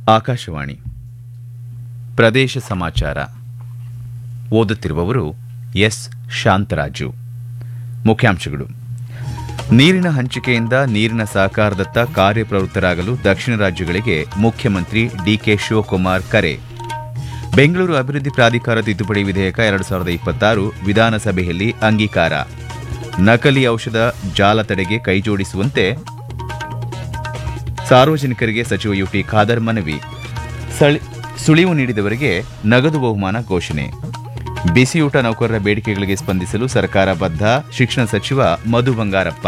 ಆಕಾಶವಾಣಿ ಪ್ರದೇಶ ಸಮಾಚಾರ ಓದುತ್ತಿರುವವರು ಎಸ್ ಶಾಂತರಾಜು ಮುಖ್ಯಾಂಶಗಳು ನೀರಿನ ಹಂಚಿಕೆಯಿಂದ ನೀರಿನ ಸಹಕಾರದತ್ತ ಕಾರ್ಯಪ್ರವೃತ್ತರಾಗಲು ದಕ್ಷಿಣ ರಾಜ್ಯಗಳಿಗೆ ಮುಖ್ಯಮಂತ್ರಿ ಡಿಕೆ ಶಿವಕುಮಾರ್ ಕರೆ ಬೆಂಗಳೂರು ಅಭಿವೃದ್ಧಿ ಪ್ರಾಧಿಕಾರ ತಿದ್ದುಪಡಿ ವಿಧೇಯಕ ಎರಡು ಸಾವಿರದ ಇಪ್ಪತ್ತಾರು ವಿಧಾನಸಭೆಯಲ್ಲಿ ಅಂಗೀಕಾರ ನಕಲಿ ಔಷಧ ಜಾಲ ತಡೆಗೆ ಕೈಜೋಡಿಸುವಂತೆ ಸಾರ್ವಜನಿಕರಿಗೆ ಸಚಿವ ಯುಟಿ ಖಾದರ್ ಮನವಿ ಸಳಿ- ಸುಳಿವು ನೀಡಿದವರಿಗೆ ನಗದು ಬಹುಮಾನ ಘೋಷಣೆ ಬಿಸಿಯೂಟ ನೌಕರರ ಬೇಡಿಕೆಗಳಿಗೆ ಸ್ಪಂದಿಸಲು ಸರ್ಕಾರ ಬದ್ಧ ಶಿಕ್ಷಣ ಸಚಿವ ಮಧು ಬಂಗಾರಪ್ಪ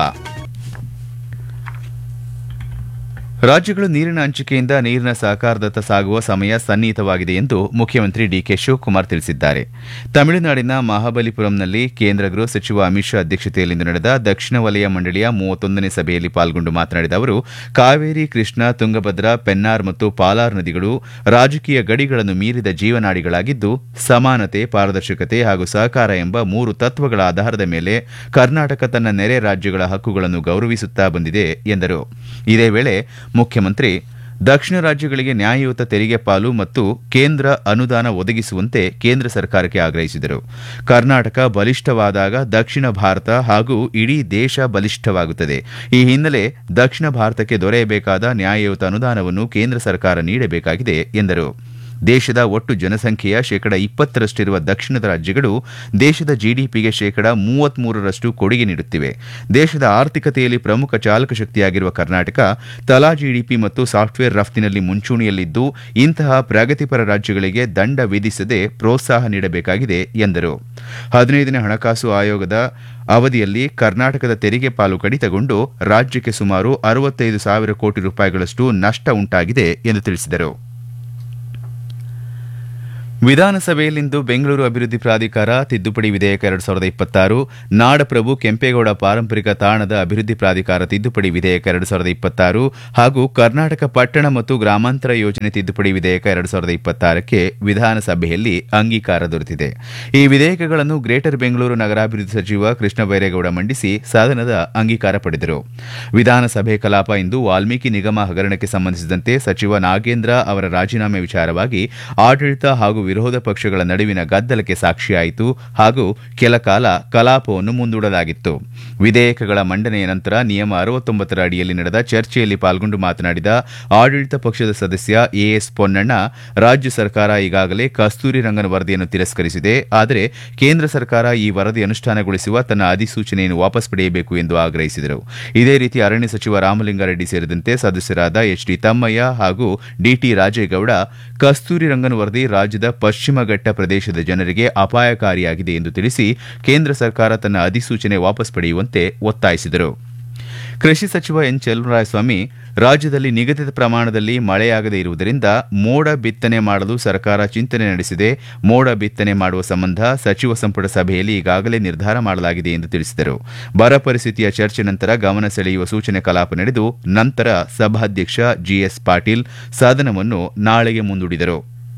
ರಾಜ್ಯಗಳು ನೀರಿನ ಹಂಚಿಕೆಯಿಂದ ನೀರಿನ ಸಹಕಾರದತ್ತ ಸಾಗುವ ಸಮಯ ಸನ್ನಿಹಿತವಾಗಿದೆ ಎಂದು ಮುಖ್ಯಮಂತ್ರಿ ಡಿಕೆ ಶಿವಕುಮಾರ್ ತಿಳಿಸಿದ್ದಾರೆ ತಮಿಳುನಾಡಿನ ಮಹಾಬಲಿಪುರಂನಲ್ಲಿ ಕೇಂದ್ರ ಗೃಹ ಸಚಿವ ಅಮಿತ್ ಶಾ ಅಧ್ಯಕ್ಷತೆಯಲ್ಲಿಂದು ನಡೆದ ದಕ್ಷಿಣ ವಲಯ ಮಂಡಳಿಯ ಮೂವತ್ತೊಂದನೇ ಸಭೆಯಲ್ಲಿ ಪಾಲ್ಗೊಂಡು ಮಾತನಾಡಿದ ಅವರು ಕಾವೇರಿ ಕೃಷ್ಣ ತುಂಗಭದ್ರಾ ಪೆನ್ನಾರ್ ಮತ್ತು ಪಾಲಾರ್ ನದಿಗಳು ರಾಜಕೀಯ ಗಡಿಗಳನ್ನು ಮೀರಿದ ಜೀವನಾಡಿಗಳಾಗಿದ್ದು ಸಮಾನತೆ ಪಾರದರ್ಶಕತೆ ಹಾಗೂ ಸಹಕಾರ ಎಂಬ ಮೂರು ತತ್ವಗಳ ಆಧಾರದ ಮೇಲೆ ಕರ್ನಾಟಕ ತನ್ನ ನೆರೆ ರಾಜ್ಯಗಳ ಹಕ್ಕುಗಳನ್ನು ಗೌರವಿಸುತ್ತಾ ಬಂದಿದೆ ಎಂದರು ಇದೇ ವೇಳೆ ಮುಖ್ಯಮಂತ್ರಿ ದಕ್ಷಿಣ ರಾಜ್ಯಗಳಿಗೆ ನ್ಯಾಯಯುತ ತೆರಿಗೆ ಪಾಲು ಮತ್ತು ಕೇಂದ್ರ ಅನುದಾನ ಒದಗಿಸುವಂತೆ ಕೇಂದ್ರ ಸರ್ಕಾರಕ್ಕೆ ಆಗ್ರಹಿಸಿದರು ಕರ್ನಾಟಕ ಬಲಿಷ್ಠವಾದಾಗ ದಕ್ಷಿಣ ಭಾರತ ಹಾಗೂ ಇಡೀ ದೇಶ ಬಲಿಷ್ಠವಾಗುತ್ತದೆ ಈ ಹಿನ್ನೆಲೆ ದಕ್ಷಿಣ ಭಾರತಕ್ಕೆ ದೊರೆಯಬೇಕಾದ ನ್ಯಾಯಯುತ ಅನುದಾನವನ್ನು ಕೇಂದ್ರ ಸರ್ಕಾರ ನೀಡಬೇಕಾಗಿದೆ ಎಂದರು ದೇಶದ ಒಟ್ಟು ಜನಸಂಖ್ಯೆಯ ಶೇಕಡ ಇಪ್ಪತ್ತರಷ್ಟಿರುವ ದಕ್ಷಿಣದ ರಾಜ್ಯಗಳು ದೇಶದ ಜಿಡಿಪಿಗೆ ಶೇಕಡ ಮೂವತ್ಮೂರರಷ್ಟು ಕೊಡುಗೆ ನೀಡುತ್ತಿವೆ ದೇಶದ ಆರ್ಥಿಕತೆಯಲ್ಲಿ ಪ್ರಮುಖ ಚಾಲಕ ಶಕ್ತಿಯಾಗಿರುವ ಕರ್ನಾಟಕ ತಲಾ ಜಿಡಿಪಿ ಮತ್ತು ಸಾಫ್ಟ್ವೇರ್ ರಫ್ತಿನಲ್ಲಿ ಮುಂಚೂಣಿಯಲ್ಲಿದ್ದು ಇಂತಹ ಪ್ರಗತಿಪರ ರಾಜ್ಯಗಳಿಗೆ ದಂಡ ವಿಧಿಸದೆ ಪ್ರೋತ್ಸಾಹ ನೀಡಬೇಕಾಗಿದೆ ಎಂದರು ಹದಿನೈದನೇ ಹಣಕಾಸು ಆಯೋಗದ ಅವಧಿಯಲ್ಲಿ ಕರ್ನಾಟಕದ ತೆರಿಗೆ ಪಾಲು ಕಡಿತಗೊಂಡು ರಾಜ್ಯಕ್ಕೆ ಸುಮಾರು ಅರವತ್ತೈದು ಸಾವಿರ ಕೋಟಿ ರೂಪಾಯಿಗಳಷ್ಟು ನಷ್ಟ ಉಂಟಾಗಿದೆ ಎಂದು ತಿಳಿಸಿದರು ವಿಧಾನಸಭೆಯಲ್ಲಿಂದು ಬೆಂಗಳೂರು ಅಭಿವೃದ್ಧಿ ಪ್ರಾಧಿಕಾರ ತಿದ್ದುಪಡಿ ವಿಧೇಯಕ ಎರಡು ಸಾವಿರದ ಇಪ್ಪತ್ತಾರು ನಾಡಪ್ರಭು ಕೆಂಪೇಗೌಡ ಪಾರಂಪರಿಕ ತಾಣದ ಅಭಿವೃದ್ಧಿ ಪ್ರಾಧಿಕಾರ ತಿದ್ದುಪಡಿ ವಿಧೇಯಕ ಎರಡು ಸಾವಿರದ ಇಪ್ಪತ್ತಾರು ಹಾಗೂ ಕರ್ನಾಟಕ ಪಟ್ಟಣ ಮತ್ತು ಗ್ರಾಮಾಂತರ ಯೋಜನೆ ತಿದ್ದುಪಡಿ ವಿಧೇಯಕ ಎರಡು ಸಾವಿರದ ಇಪ್ಪತ್ತಾರಕ್ಕೆ ವಿಧಾನಸಭೆಯಲ್ಲಿ ಅಂಗೀಕಾರ ದೊರೆತಿದೆ ಈ ವಿಧೇಯಕಗಳನ್ನು ಗ್ರೇಟರ್ ಬೆಂಗಳೂರು ನಗರಾಭಿವೃದ್ಧಿ ಸಚಿವ ಕೃಷ್ಣ ಬೈರೇಗೌಡ ಮಂಡಿಸಿ ಸದನದ ಅಂಗೀಕಾರ ಪಡೆದರು ವಿಧಾನಸಭೆ ಕಲಾಪ ಇಂದು ವಾಲ್ಮೀಕಿ ನಿಗಮ ಹಗರಣಕ್ಕೆ ಸಂಬಂಧಿಸಿದಂತೆ ಸಚಿವ ನಾಗೇಂದ್ರ ಅವರ ರಾಜೀನಾಮೆ ವಿಚಾರವಾಗಿ ಆಡಳಿತ ಹಾಗೂ ವಿರೋಧ ಪಕ್ಷಗಳ ನಡುವಿನ ಗದ್ದಲಕ್ಕೆ ಸಾಕ್ಷಿಯಾಯಿತು ಹಾಗೂ ಕೆಲ ಕಾಲ ಕಲಾಪವನ್ನು ಮುಂದೂಡಲಾಗಿತ್ತು ವಿಧೇಯಕಗಳ ಮಂಡನೆಯ ನಂತರ ನಿಯಮ ಅರವತ್ತೊಂಬತ್ತರ ಅಡಿಯಲ್ಲಿ ನಡೆದ ಚರ್ಚೆಯಲ್ಲಿ ಪಾಲ್ಗೊಂಡು ಮಾತನಾಡಿದ ಆಡಳಿತ ಪಕ್ಷದ ಸದಸ್ಯ ಎಎಸ್ ಪೊನ್ನಣ್ಣ ರಾಜ್ಯ ಸರ್ಕಾರ ಈಗಾಗಲೇ ಕಸ್ತೂರಿ ರಂಗನ್ ವರದಿಯನ್ನು ತಿರಸ್ಕರಿಸಿದೆ ಆದರೆ ಕೇಂದ್ರ ಸರ್ಕಾರ ಈ ವರದಿ ಅನುಷ್ಠಾನಗೊಳಿಸುವ ತನ್ನ ಅಧಿಸೂಚನೆಯನ್ನು ವಾಪಸ್ ಪಡೆಯಬೇಕು ಎಂದು ಆಗ್ರಹಿಸಿದರು ಇದೇ ರೀತಿ ಅರಣ್ಯ ಸಚಿವ ರಾಮಲಿಂಗಾರೆಡ್ಡಿ ಸೇರಿದಂತೆ ಸದಸ್ಯರಾದ ಎಚ್ ಡಿ ತಮ್ಮಯ್ಯ ಹಾಗೂ ಡಿಟಿ ರಾಜೇಗೌಡ ಕಸ್ತೂರಿ ರಂಗನ್ ವರದಿ ರಾಜ್ಯದ ಪಶ್ಚಿಮ ಘಟ್ಟ ಪ್ರದೇಶದ ಜನರಿಗೆ ಅಪಾಯಕಾರಿಯಾಗಿದೆ ಎಂದು ತಿಳಿಸಿ ಕೇಂದ್ರ ಸರ್ಕಾರ ತನ್ನ ಅಧಿಸೂಚನೆ ವಾಪಸ್ ಪಡೆಯುವಂತೆ ಒತ್ತಾಯಿಸಿದರು ಕೃಷಿ ಸಚಿವ ಎನ್ ಚೆಲುವರಾಯಸ್ವಾಮಿ ರಾಜ್ಯದಲ್ಲಿ ನಿಗದಿತ ಪ್ರಮಾಣದಲ್ಲಿ ಮಳೆಯಾಗದೇ ಇರುವುದರಿಂದ ಮೋಡ ಬಿತ್ತನೆ ಮಾಡಲು ಸರ್ಕಾರ ಚಿಂತನೆ ನಡೆಸಿದೆ ಮೋಡ ಬಿತ್ತನೆ ಮಾಡುವ ಸಂಬಂಧ ಸಚಿವ ಸಂಪುಟ ಸಭೆಯಲ್ಲಿ ಈಗಾಗಲೇ ನಿರ್ಧಾರ ಮಾಡಲಾಗಿದೆ ಎಂದು ತಿಳಿಸಿದರು ಬರ ಪರಿಸ್ಥಿತಿಯ ಚರ್ಚೆ ನಂತರ ಗಮನ ಸೆಳೆಯುವ ಸೂಚನೆ ಕಲಾಪ ನಡೆದು ನಂತರ ಸಭಾಧ್ಯಕ್ಷ ಜಿಎಸ್ ಪಾಟೀಲ್ ಸದನವನ್ನು ನಾಳೆಗೆ ಮುಂದೂಡಿದರು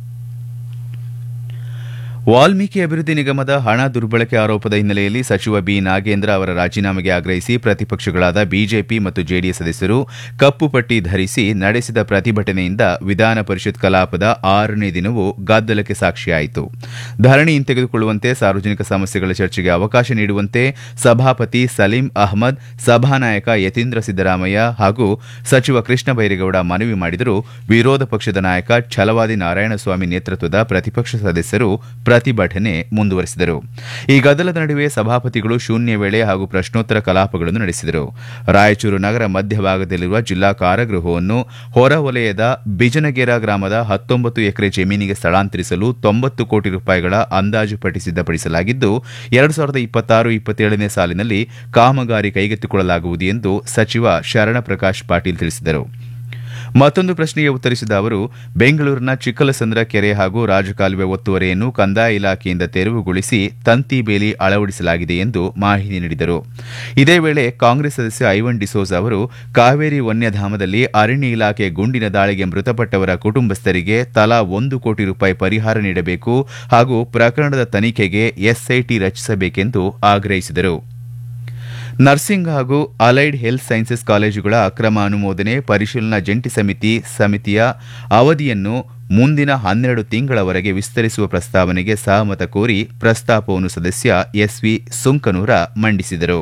ವಾಲ್ಮೀಕಿ ಅಭಿವೃದ್ಧಿ ನಿಗಮದ ಹಣ ದುರ್ಬಳಕೆ ಆರೋಪದ ಹಿನ್ನೆಲೆಯಲ್ಲಿ ಸಚಿವ ಬಿ ನಾಗೇಂದ್ರ ಅವರ ರಾಜೀನಾಮೆಗೆ ಆಗ್ರಹಿಸಿ ಪ್ರತಿಪಕ್ಷಗಳಾದ ಬಿಜೆಪಿ ಮತ್ತು ಜೆಡಿಎಸ್ ಸದಸ್ಯರು ಕಪ್ಪು ಪಟ್ಟಿ ಧರಿಸಿ ನಡೆಸಿದ ಪ್ರತಿಭಟನೆಯಿಂದ ವಿಧಾನ ಪರಿಷತ್ ಕಲಾಪದ ಆರನೇ ದಿನವೂ ಗದ್ದಲಕ್ಕೆ ಸಾಕ್ಷಿಯಾಯಿತು ಧರಣಿ ಹಿಂತೆಗೆದುಕೊಳ್ಳುವಂತೆ ಸಾರ್ವಜನಿಕ ಸಮಸ್ಯೆಗಳ ಚರ್ಚೆಗೆ ಅವಕಾಶ ನೀಡುವಂತೆ ಸಭಾಪತಿ ಸಲೀಂ ಅಹ್ಮದ್ ಸಭಾನಾಯಕ ಯತೀಂದ್ರ ಸಿದ್ದರಾಮಯ್ಯ ಹಾಗೂ ಸಚಿವ ಕೃಷ್ಣ ಬೈರೇಗೌಡ ಮನವಿ ಮಾಡಿದರೂ ವಿರೋಧ ಪಕ್ಷದ ನಾಯಕ ಛಲವಾದಿ ನಾರಾಯಣಸ್ವಾಮಿ ನೇತೃತ್ವದ ಪ್ರತಿಪಕ್ಷ ಸದಸ್ಯರು ಪ್ರತಿಭಟನೆ ಮುಂದುವರೆಸಿದರು ಈ ಗದ್ದಲದ ನಡುವೆ ಸಭಾಪತಿಗಳು ಶೂನ್ಯ ವೇಳೆ ಹಾಗೂ ಪ್ರಶ್ನೋತ್ತರ ಕಲಾಪಗಳನ್ನು ನಡೆಸಿದರು ರಾಯಚೂರು ನಗರ ಮಧ್ಯಭಾಗದಲ್ಲಿರುವ ಜಿಲ್ಲಾ ಕಾರಾಗೃಹವನ್ನು ಹೊರವಲಯದ ಬಿಜನಗೇರ ಗ್ರಾಮದ ಹತ್ತೊಂಬತ್ತು ಎಕರೆ ಜಮೀನಿಗೆ ಸ್ಥಳಾಂತರಿಸಲು ತೊಂಬತ್ತು ಕೋಟಿ ರೂಪಾಯಿಗಳ ಅಂದಾಜು ಪಟ್ಟಿ ಸಿದ್ದಪಡಿಸಲಾಗಿದ್ದು ಎರಡು ಸಾವಿರದ ಇಪ್ಪತ್ತಾರು ಇಪ್ಪತ್ತೇಳನೇ ಸಾಲಿನಲ್ಲಿ ಕಾಮಗಾರಿ ಕೈಗೆತ್ತಿಕೊಳ್ಳಲಾಗುವುದು ಎಂದು ಸಚಿವ ಶರಣಪ್ರಕಾಶ್ ಪಾಟೀಲ್ ತಿಳಿಸಿದರು ಮತ್ತೊಂದು ಪ್ರಶ್ನೆಗೆ ಉತ್ತರಿಸಿದ ಅವರು ಬೆಂಗಳೂರಿನ ಚಿಕ್ಕಲಸಂದ್ರ ಕೆರೆ ಹಾಗೂ ರಾಜಕಾಲುವೆ ಒತ್ತುವರಿಯನ್ನು ಕಂದಾಯ ಇಲಾಖೆಯಿಂದ ತೆರವುಗೊಳಿಸಿ ತಂತಿ ಬೇಲಿ ಅಳವಡಿಸಲಾಗಿದೆ ಎಂದು ಮಾಹಿತಿ ನೀಡಿದರು ಇದೇ ವೇಳೆ ಕಾಂಗ್ರೆಸ್ ಸದಸ್ಯ ಐವನ್ ಡಿಸೋಜ್ ಅವರು ಕಾವೇರಿ ವನ್ಯಧಾಮದಲ್ಲಿ ಅರಣ್ಯ ಇಲಾಖೆ ಗುಂಡಿನ ದಾಳಿಗೆ ಮೃತಪಟ್ಟವರ ಕುಟುಂಬಸ್ಥರಿಗೆ ತಲಾ ಒಂದು ಕೋಟಿ ರೂಪಾಯಿ ಪರಿಹಾರ ನೀಡಬೇಕು ಹಾಗೂ ಪ್ರಕರಣದ ತನಿಖೆಗೆ ಎಸ್ಐಟಿ ರಚಿಸಬೇಕೆಂದು ಆಗ್ರಹಿಸಿದರು ನರ್ಸಿಂಗ್ ಹಾಗೂ ಅಲೈಡ್ ಹೆಲ್ತ್ ಸೈನ್ಸಸ್ ಕಾಲೇಜುಗಳ ಅಕ್ರಮ ಅನುಮೋದನೆ ಪರಿಶೀಲನಾ ಜಂಟಿ ಸಮಿತಿ ಸಮಿತಿಯ ಅವಧಿಯನ್ನು ಮುಂದಿನ ಹನ್ನೆರಡು ತಿಂಗಳವರೆಗೆ ವಿಸ್ತರಿಸುವ ಪ್ರಸ್ತಾವನೆಗೆ ಸಹಮತ ಕೋರಿ ಪ್ರಸ್ತಾಪವನ್ನು ಸದಸ್ಯ ಎಸ್ವಿ ಸುಂಕನೂರ ಮಂಡಿಸಿದರು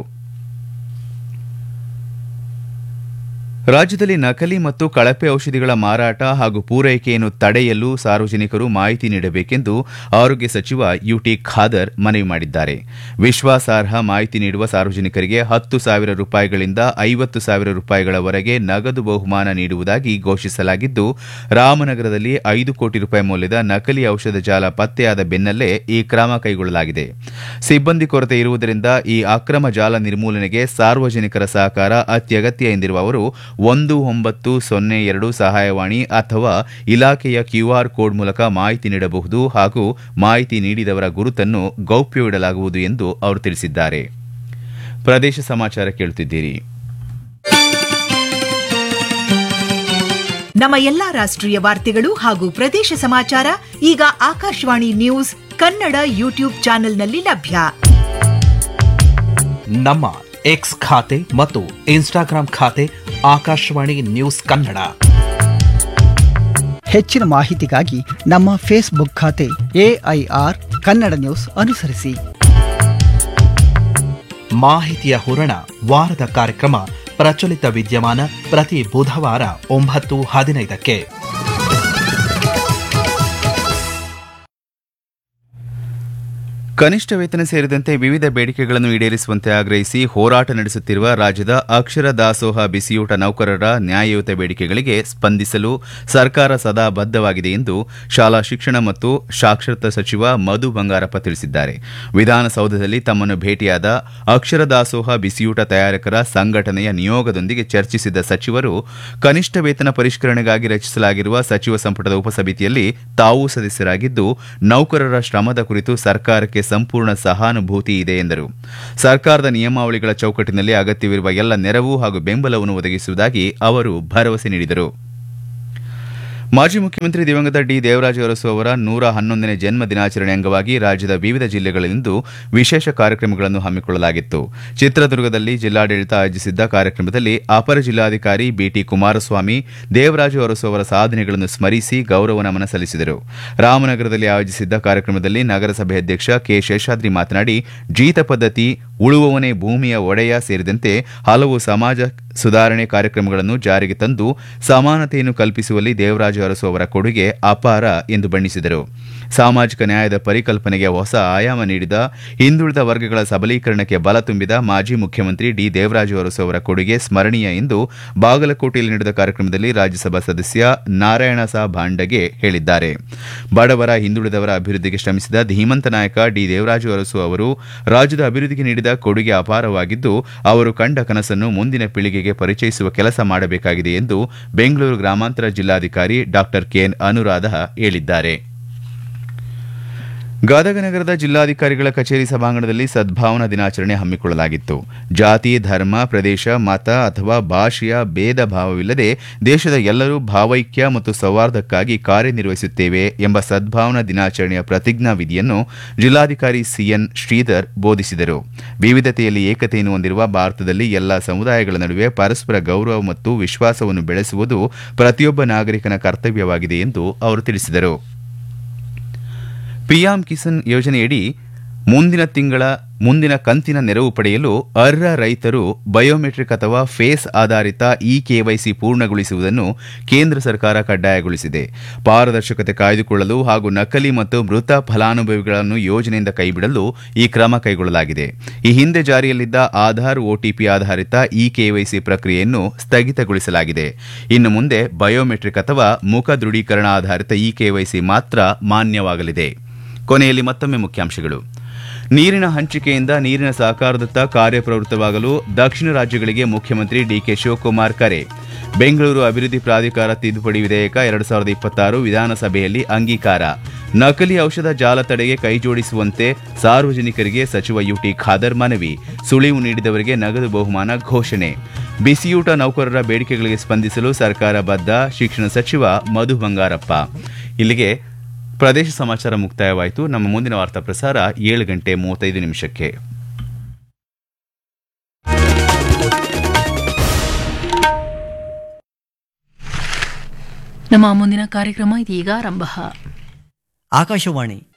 ರಾಜ್ಯದಲ್ಲಿ ನಕಲಿ ಮತ್ತು ಕಳಪೆ ಔಷಧಿಗಳ ಮಾರಾಟ ಹಾಗೂ ಪೂರೈಕೆಯನ್ನು ತಡೆಯಲು ಸಾರ್ವಜನಿಕರು ಮಾಹಿತಿ ನೀಡಬೇಕೆಂದು ಆರೋಗ್ಯ ಸಚಿವ ಯುಟಿ ಖಾದರ್ ಮನವಿ ಮಾಡಿದ್ದಾರೆ ವಿಶ್ವಾಸಾರ್ಹ ಮಾಹಿತಿ ನೀಡುವ ಸಾರ್ವಜನಿಕರಿಗೆ ಹತ್ತು ಸಾವಿರ ರೂಪಾಯಿಗಳಿಂದ ಐವತ್ತು ಸಾವಿರ ರೂಪಾಯಿಗಳವರೆಗೆ ನಗದು ಬಹುಮಾನ ನೀಡುವುದಾಗಿ ಘೋಷಿಸಲಾಗಿದ್ದು ರಾಮನಗರದಲ್ಲಿ ಐದು ಕೋಟಿ ರೂಪಾಯಿ ಮೌಲ್ಯದ ನಕಲಿ ಔಷಧ ಜಾಲ ಪತ್ತೆಯಾದ ಬೆನ್ನಲ್ಲೇ ಈ ಕ್ರಮ ಕೈಗೊಳ್ಳಲಾಗಿದೆ ಸಿಬ್ಬಂದಿ ಕೊರತೆ ಇರುವುದರಿಂದ ಈ ಅಕ್ರಮ ಜಾಲ ನಿರ್ಮೂಲನೆಗೆ ಸಾರ್ವಜನಿಕರ ಸಹಕಾರ ಅತ್ಯಗತ್ಯ ಎಂದಿರುವ ಅವರು ಒಂದು ಒಂಬತ್ತು ಸೊನ್ನೆ ಎರಡು ಸಹಾಯವಾಣಿ ಅಥವಾ ಇಲಾಖೆಯ ಕ್ಯೂಆರ್ ಕೋಡ್ ಮೂಲಕ ಮಾಹಿತಿ ನೀಡಬಹುದು ಹಾಗೂ ಮಾಹಿತಿ ನೀಡಿದವರ ಗುರುತನ್ನು ಗೌಪ್ಯವಿಡಲಾಗುವುದು ಎಂದು ಅವರು ತಿಳಿಸಿದ್ದಾರೆ ಪ್ರದೇಶ ಸಮಾಚಾರ ಕೇಳುತ್ತಿದ್ದೀರಿ ನಮ್ಮ ಎಲ್ಲಾ ರಾಷ್ಟ್ರೀಯ ವಾರ್ತೆಗಳು ಹಾಗೂ ಪ್ರದೇಶ ಸಮಾಚಾರ ಈಗ ಆಕಾಶವಾಣಿ ನ್ಯೂಸ್ ಕನ್ನಡ ಯೂಟ್ಯೂಬ್ ಚಾನೆಲ್ನಲ್ಲಿ ಲಭ್ಯ ನಮ್ಮ ಎಕ್ಸ್ ಖಾತೆ ಮತ್ತು ಇನ್ಸ್ಟಾಗ್ರಾಂ ಖಾತೆ ಆಕಾಶವಾಣಿ ನ್ಯೂಸ್ ಕನ್ನಡ ಹೆಚ್ಚಿನ ಮಾಹಿತಿಗಾಗಿ ನಮ್ಮ ಫೇಸ್ಬುಕ್ ಖಾತೆ ಎಐಆರ್ ಕನ್ನಡ ನ್ಯೂಸ್ ಅನುಸರಿಸಿ ಮಾಹಿತಿಯ ಹೂರಣ ವಾರದ ಕಾರ್ಯಕ್ರಮ ಪ್ರಚಲಿತ ವಿದ್ಯಮಾನ ಪ್ರತಿ ಬುಧವಾರ ಒಂಬತ್ತು ಹದಿನೈದಕ್ಕೆ ಕನಿಷ್ಠ ವೇತನ ಸೇರಿದಂತೆ ವಿವಿಧ ಬೇಡಿಕೆಗಳನ್ನು ಈಡೇರಿಸುವಂತೆ ಆಗ್ರಹಿಸಿ ಹೋರಾಟ ನಡೆಸುತ್ತಿರುವ ರಾಜ್ಯದ ಅಕ್ಷರ ದಾಸೋಹ ಬಿಸಿಯೂಟ ನೌಕರರ ನ್ಯಾಯಯುತ ಬೇಡಿಕೆಗಳಿಗೆ ಸ್ಪಂದಿಸಲು ಸರ್ಕಾರ ಸದಾ ಬದ್ಧವಾಗಿದೆ ಎಂದು ಶಾಲಾ ಶಿಕ್ಷಣ ಮತ್ತು ಸಾಕ್ಷರತಾ ಸಚಿವ ಮಧು ಬಂಗಾರಪ್ಪ ತಿಳಿಸಿದ್ದಾರೆ ವಿಧಾನಸೌಧದಲ್ಲಿ ತಮ್ಮನ್ನು ಭೇಟಿಯಾದ ಅಕ್ಷರ ದಾಸೋಹ ಬಿಸಿಯೂಟ ತಯಾರಕರ ಸಂಘಟನೆಯ ನಿಯೋಗದೊಂದಿಗೆ ಚರ್ಚಿಸಿದ ಸಚಿವರು ಕನಿಷ್ಠ ವೇತನ ಪರಿಷ್ಕರಣೆಗಾಗಿ ರಚಿಸಲಾಗಿರುವ ಸಚಿವ ಸಂಪುಟದ ಉಪಸಮಿತಿಯಲ್ಲಿ ತಾವೂ ಸದಸ್ಯರಾಗಿದ್ದು ನೌಕರರ ಶ್ರಮದ ಕುರಿತು ಸರ್ಕಾರಕ್ಕೆ ಸಂಪೂರ್ಣ ಸಹಾನುಭೂತಿ ಇದೆ ಎಂದರು ಸರ್ಕಾರದ ನಿಯಮಾವಳಿಗಳ ಚೌಕಟ್ಟಿನಲ್ಲಿ ಅಗತ್ಯವಿರುವ ಎಲ್ಲ ನೆರವು ಹಾಗೂ ಬೆಂಬಲವನ್ನು ಒದಗಿಸುವುದಾಗಿ ಅವರು ಭರವಸೆ ನೀಡಿದರು ಮಾಜಿ ಮುಖ್ಯಮಂತ್ರಿ ದಿವಂಗತ ಡಿ ದೇವರಾಜ ಅರಸು ಅವರ ನೂರ ಹನ್ನೊಂದನೇ ಜನ್ಮ ದಿನಾಚರಣೆ ಅಂಗವಾಗಿ ರಾಜ್ಯದ ವಿವಿಧ ಜಿಲ್ಲೆಗಳಲ್ಲಿಂದು ವಿಶೇಷ ಕಾರ್ಯಕ್ರಮಗಳನ್ನು ಹಮ್ಮಿಕೊಳ್ಳಲಾಗಿತ್ತು ಚಿತ್ರದುರ್ಗದಲ್ಲಿ ಜಿಲ್ಲಾಡಳಿತ ಆಯೋಜಿಸಿದ್ದ ಕಾರ್ಯಕ್ರಮದಲ್ಲಿ ಅಪರ ಜಿಲ್ಲಾಧಿಕಾರಿ ಬಿಟಿ ಕುಮಾರಸ್ವಾಮಿ ದೇವರಾಜು ಅರಸು ಅವರ ಸಾಧನೆಗಳನ್ನು ಸ್ಮರಿಸಿ ಗೌರವ ನಮನ ಸಲ್ಲಿಸಿದರು ರಾಮನಗರದಲ್ಲಿ ಆಯೋಜಿಸಿದ್ದ ಕಾರ್ಯಕ್ರಮದಲ್ಲಿ ನಗರಸಭೆ ಅಧ್ಯಕ್ಷ ಕೆ ಶೇಷಾದ್ರಿ ಮಾತನಾಡಿ ಜೀತ ಪದ್ಧತಿ ಉಳುವವನೇ ಭೂಮಿಯ ಒಡೆಯ ಸೇರಿದಂತೆ ಹಲವು ಸಮಾಜ ಸುಧಾರಣೆ ಕಾರ್ಯಕ್ರಮಗಳನ್ನು ಜಾರಿಗೆ ತಂದು ಸಮಾನತೆಯನ್ನು ಕಲ್ಪಿಸುವಲ್ಲಿ ದೇವರಾಜು ಅರಸು ಅವರ ಕೊಡುಗೆ ಅಪಾರ ಎಂದು ಬಣ್ಣಿಸಿದರು ಸಾಮಾಜಿಕ ನ್ಯಾಯದ ಪರಿಕಲ್ಪನೆಗೆ ಹೊಸ ಆಯಾಮ ನೀಡಿದ ಹಿಂದುಳಿದ ವರ್ಗಗಳ ಸಬಲೀಕರಣಕ್ಕೆ ಬಲ ತುಂಬಿದ ಮಾಜಿ ಮುಖ್ಯಮಂತ್ರಿ ಡಿ ದೇವರಾಜು ಅರಸು ಅವರ ಕೊಡುಗೆ ಸ್ಮರಣೀಯ ಎಂದು ಬಾಗಲಕೋಟೆಯಲ್ಲಿ ನಡೆದ ಕಾರ್ಯಕ್ರಮದಲ್ಲಿ ರಾಜ್ಯಸಭಾ ಸದಸ್ಯ ನಾರಾಯಣ ಸಾ ಭಾಂಡಗೆ ಹೇಳಿದ್ದಾರೆ ಬಡವರ ಹಿಂದುಳಿದವರ ಅಭಿವೃದ್ಧಿಗೆ ಶ್ರಮಿಸಿದ ಧೀಮಂತ ನಾಯಕ ಡಿ ದೇವರಾಜು ಅರಸು ಅವರು ರಾಜ್ಯದ ಅಭಿವೃದ್ಧಿಗೆ ನೀಡಿದ ಕೊಡುಗೆ ಅಪಾರವಾಗಿದ್ದು ಅವರು ಕಂಡ ಕನಸನ್ನು ಮುಂದಿನ ಪೀಳಿಗೆಗೆ ಪರಿಚಯಿಸುವ ಕೆಲಸ ಮಾಡಬೇಕಾಗಿದೆ ಎಂದು ಬೆಂಗಳೂರು ಗ್ರಾಮಾಂತರ ಜಿಲ್ಲಾಧಿಕಾರಿ ಡಾ ಕೆಎನ್ ಅನುರಾಧ ಹೇಳಿದ್ದಾರೆ ಗದಗ ನಗರದ ಜಿಲ್ಲಾಧಿಕಾರಿಗಳ ಕಚೇರಿ ಸಭಾಂಗಣದಲ್ಲಿ ಸದ್ಭಾವನಾ ದಿನಾಚರಣೆ ಹಮ್ಮಿಕೊಳ್ಳಲಾಗಿತ್ತು ಜಾತಿ ಧರ್ಮ ಪ್ರದೇಶ ಮತ ಅಥವಾ ಭಾಷೆಯ ಭೇದ ಭಾವವಿಲ್ಲದೆ ದೇಶದ ಎಲ್ಲರೂ ಭಾವೈಕ್ಯ ಮತ್ತು ಸೌಹಾರ್ದಕ್ಕಾಗಿ ಕಾರ್ಯನಿರ್ವಹಿಸುತ್ತೇವೆ ಎಂಬ ಸದ್ಭಾವನಾ ದಿನಾಚರಣೆಯ ಪ್ರತಿಜ್ಞಾ ವಿಧಿಯನ್ನು ಜಿಲ್ಲಾಧಿಕಾರಿ ಸಿಎನ್ ಶ್ರೀಧರ್ ಬೋಧಿಸಿದರು ವಿವಿಧತೆಯಲ್ಲಿ ಏಕತೆಯನ್ನು ಹೊಂದಿರುವ ಭಾರತದಲ್ಲಿ ಎಲ್ಲಾ ಸಮುದಾಯಗಳ ನಡುವೆ ಪರಸ್ಪರ ಗೌರವ ಮತ್ತು ವಿಶ್ವಾಸವನ್ನು ಬೆಳೆಸುವುದು ಪ್ರತಿಯೊಬ್ಬ ನಾಗರಿಕನ ಕರ್ತವ್ಯವಾಗಿದೆ ಎಂದು ಅವರು ತಿಳಿಸಿದರು ಪಿಎಂ ಕಿಸಾನ್ ಯೋಜನೆಯಡಿ ಮುಂದಿನ ತಿಂಗಳ ಮುಂದಿನ ಕಂತಿನ ನೆರವು ಪಡೆಯಲು ಅರ್ಹ ರೈತರು ಬಯೋಮೆಟ್ರಿಕ್ ಅಥವಾ ಫೇಸ್ ಆಧಾರಿತ ಇ ಕೆವೈಸಿ ಪೂರ್ಣಗೊಳಿಸುವುದನ್ನು ಕೇಂದ್ರ ಸರ್ಕಾರ ಕಡ್ಡಾಯಗೊಳಿಸಿದೆ ಪಾರದರ್ಶಕತೆ ಕಾಯ್ದುಕೊಳ್ಳಲು ಹಾಗೂ ನಕಲಿ ಮತ್ತು ಮೃತ ಫಲಾನುಭವಿಗಳನ್ನು ಯೋಜನೆಯಿಂದ ಕೈಬಿಡಲು ಈ ಕ್ರಮ ಕೈಗೊಳ್ಳಲಾಗಿದೆ ಈ ಹಿಂದೆ ಜಾರಿಯಲ್ಲಿದ್ದ ಆಧಾರ್ ಒಟಿಪಿ ಆಧಾರಿತ ಇ ಕೆವೈಸಿ ಪ್ರಕ್ರಿಯೆಯನ್ನು ಸ್ಥಗಿತಗೊಳಿಸಲಾಗಿದೆ ಇನ್ನು ಮುಂದೆ ಬಯೋಮೆಟ್ರಿಕ್ ಅಥವಾ ಮುಖ ದೃಢೀಕರಣ ಆಧಾರಿತ ಇ ಕೆವೈಸಿ ಮಾತ್ರ ಮಾನ್ಯವಾಗಲಿದೆ ಕೊನೆಯಲ್ಲಿ ಮತ್ತೊಮ್ಮೆ ಮುಖ್ಯಾಂಶಗಳು ನೀರಿನ ಹಂಚಿಕೆಯಿಂದ ನೀರಿನ ಸಹಕಾರದತ್ತ ಕಾರ್ಯಪ್ರವೃತ್ತವಾಗಲು ದಕ್ಷಿಣ ರಾಜ್ಯಗಳಿಗೆ ಮುಖ್ಯಮಂತ್ರಿ ಡಿಕೆ ಶಿವಕುಮಾರ್ ಕರೆ ಬೆಂಗಳೂರು ಅಭಿವೃದ್ಧಿ ಪ್ರಾಧಿಕಾರ ತಿದ್ದುಪಡಿ ವಿಧೇಯಕ ಎರಡು ಸಾವಿರದ ಇಪ್ಪತ್ತಾರು ವಿಧಾನಸಭೆಯಲ್ಲಿ ಅಂಗೀಕಾರ ನಕಲಿ ಔಷಧ ಜಾಲ ತಡೆಗೆ ಕೈಜೋಡಿಸುವಂತೆ ಸಾರ್ವಜನಿಕರಿಗೆ ಸಚಿವ ಯುಟಿ ಖಾದರ್ ಮನವಿ ಸುಳಿವು ನೀಡಿದವರಿಗೆ ನಗದು ಬಹುಮಾನ ಘೋಷಣೆ ಬಿಸಿಯೂಟ ನೌಕರರ ಬೇಡಿಕೆಗಳಿಗೆ ಸ್ಪಂದಿಸಲು ಸರ್ಕಾರ ಬದ್ಧ ಶಿಕ್ಷಣ ಸಚಿವ ಮಧು ಬಂಗಾರಪ್ಪ ಇಲ್ಲಿಗೆ ಪ್ರದೇಶ ಸಮಾಚಾರ ಮುಕ್ತಾಯವಾಯಿತು ನಮ್ಮ ಮುಂದಿನ ವಾರ್ತಾ ಪ್ರಸಾರ ಏಳು ಗಂಟೆ ಮೂವತ್ತೈದು ನಿಮಿಷಕ್ಕೆ ನಮ್ಮ ಮುಂದಿನ ಕಾರ್ಯಕ್ರಮ ಇದೀಗ ಆರಂಭ ಆಕಾಶವಾಣಿ